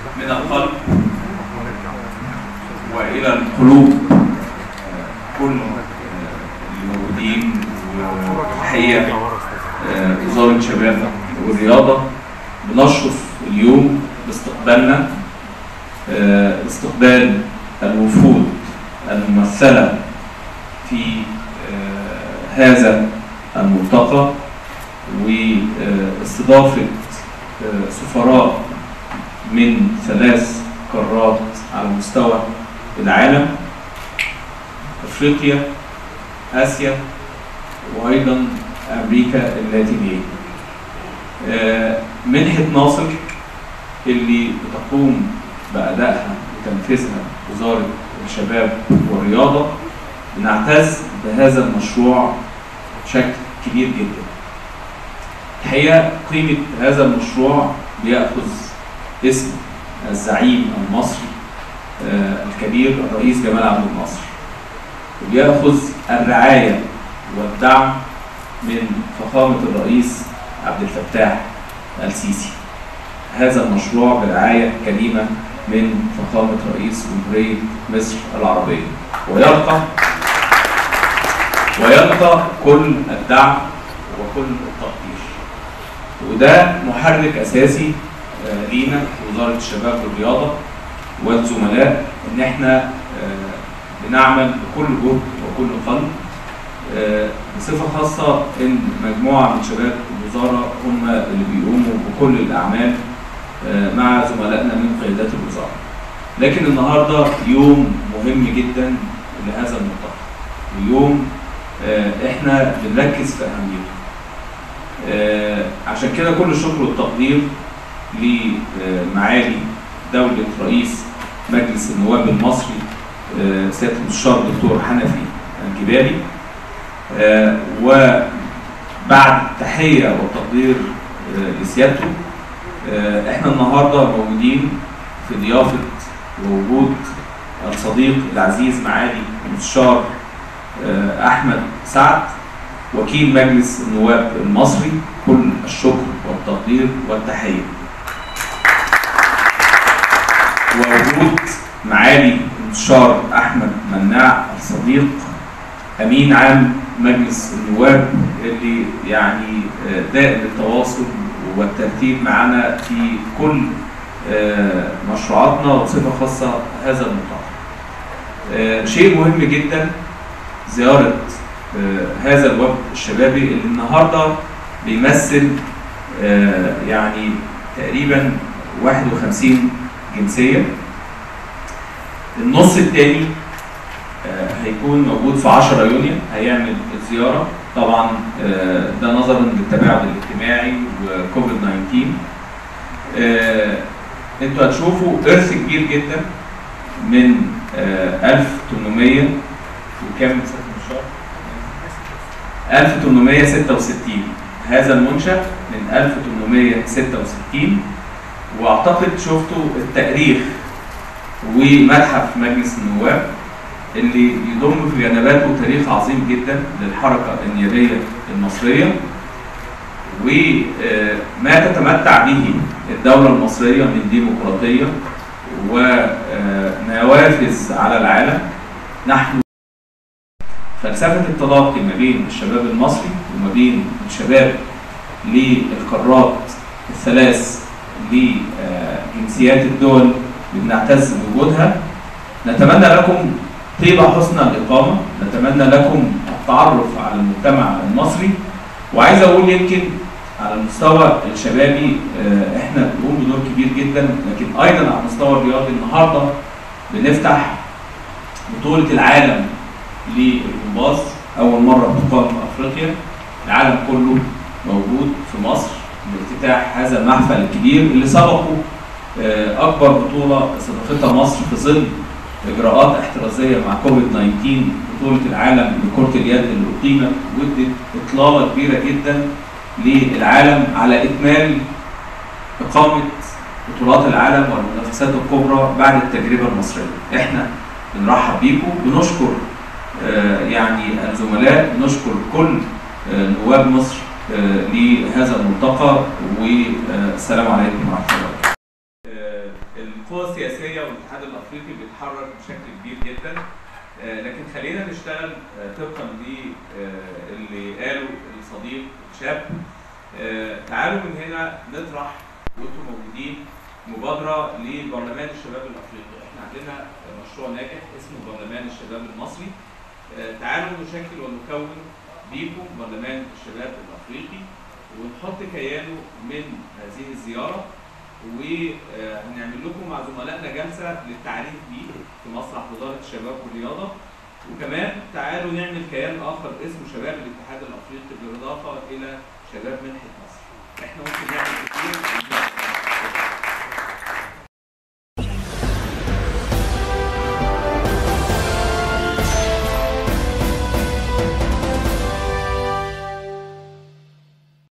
من القلب والى القلوب كل الموجودين وحقيقه وزاره الشباب والرياضه بنشرف اليوم باستقبالنا استقبال الوفود الممثله في هذا الملتقى واستضافه سفراء من ثلاث قارات على مستوى العالم افريقيا اسيا وايضا امريكا اللاتينيه منحه ناصر اللي بتقوم بادائها وتنفيذها وزاره الشباب والرياضه بنعتز بهذا المشروع بشكل كبير جدا الحقيقه قيمه هذا المشروع بياخذ اسم الزعيم المصري الكبير الرئيس جمال عبد الناصر وبياخذ الرعايه والدعم من فخامه الرئيس عبد الفتاح السيسي هذا المشروع برعايه كريمه من فخامه رئيس جمهوريه مصر العربيه ويلقى ويلقى كل الدعم وكل التقدير وده محرك اساسي لينا في وزاره الشباب والرياضه والزملاء ان احنا بنعمل بكل جهد وكل قلب بصفه خاصه ان مجموعه من شباب الوزاره هم اللي بيقوموا بكل الاعمال مع زملائنا من قيادات الوزاره. لكن النهارده يوم مهم جدا لهذا الملتقى. ويوم احنا بنركز في اهميته. عشان كده كل الشكر والتقدير لمعالي دولة رئيس مجلس النواب المصري سيادة المستشار الدكتور حنفي الجبالي وبعد تحية وتقدير لسيادته احنا النهارده موجودين في ضيافة ووجود الصديق العزيز معالي المستشار أحمد سعد وكيل مجلس النواب المصري كل الشكر والتقدير والتحية ووجود معالي المستشار احمد مناع الصديق امين عام مجلس النواب اللي يعني دائم التواصل والترتيب معنا في كل مشروعاتنا وبصفه خاصه هذا الملتقى. شيء مهم جدا زياره هذا الوفد الشبابي اللي النهارده بيمثل يعني تقريبا 51 جنسيه النص الثاني هيكون موجود في 10 يونيو هيعمل الزياره طبعا ده نظرا للتباعد الاجتماعي وكوفيد 19 انتوا هتشوفوا ارث كبير جدا من 1800 وكام سنه 1866 هذا المنشأ من 1866 واعتقد شفتوا التاريخ ومتحف مجلس النواب اللي يضم في جنباته تاريخ عظيم جدا للحركه النيابيه المصريه وما تتمتع به الدوله المصريه من ديمقراطيه ونوافذ على العالم نحن فلسفه التلاقي ما بين الشباب المصري وما بين الشباب للقارات الثلاث لجنسيات الدول اللي بنعتز بوجودها نتمنى لكم طيبة حسن الإقامة نتمنى لكم التعرف على المجتمع المصري وعايز أقول يمكن على المستوى الشبابي احنا بنقوم بدور كبير جدا لكن أيضا على المستوى الرياضي النهارده بنفتح بطولة العالم للجمباز أول مرة بتقام في أفريقيا العالم كله موجود في مصر بافتتاح هذا المحفل الكبير اللي سبقه اكبر بطوله استضافتها مصر في ظل اجراءات احترازيه مع كوفيد 19 بطوله العالم لكره اليد اللي اقيمت وادت اطلاله كبيره جدا للعالم على اكمال اقامه بطولات العالم والمنافسات الكبرى بعد التجربه المصريه. احنا بنرحب بيكم بنشكر يعني الزملاء بنشكر كل نواب مصر لهذا الملتقى والسلام عليكم ورحمه الله وبركاته. القوى السياسيه والاتحاد الافريقي بيتحرك بشكل كبير جدا آه، لكن خلينا نشتغل آه، طبقا للي قاله الصديق شاب آه، تعالوا من هنا نطرح وانتم موجودين مبادره لبرلمان الشباب الافريقي احنا عندنا مشروع ناجح اسمه برلمان الشباب المصري آه، تعالوا نشكل ونكون بيكم برلمان الشباب الافريقي ونحط كيانه من هذه الزياره وهنعمل لكم مع زملائنا جلسه للتعريف بيه في مسرح وزاره الشباب والرياضه وكمان تعالوا نعمل كيان اخر اسمه شباب الاتحاد الافريقي بالاضافه الى شباب منحه مصر. احنا ممكن نعمل كتير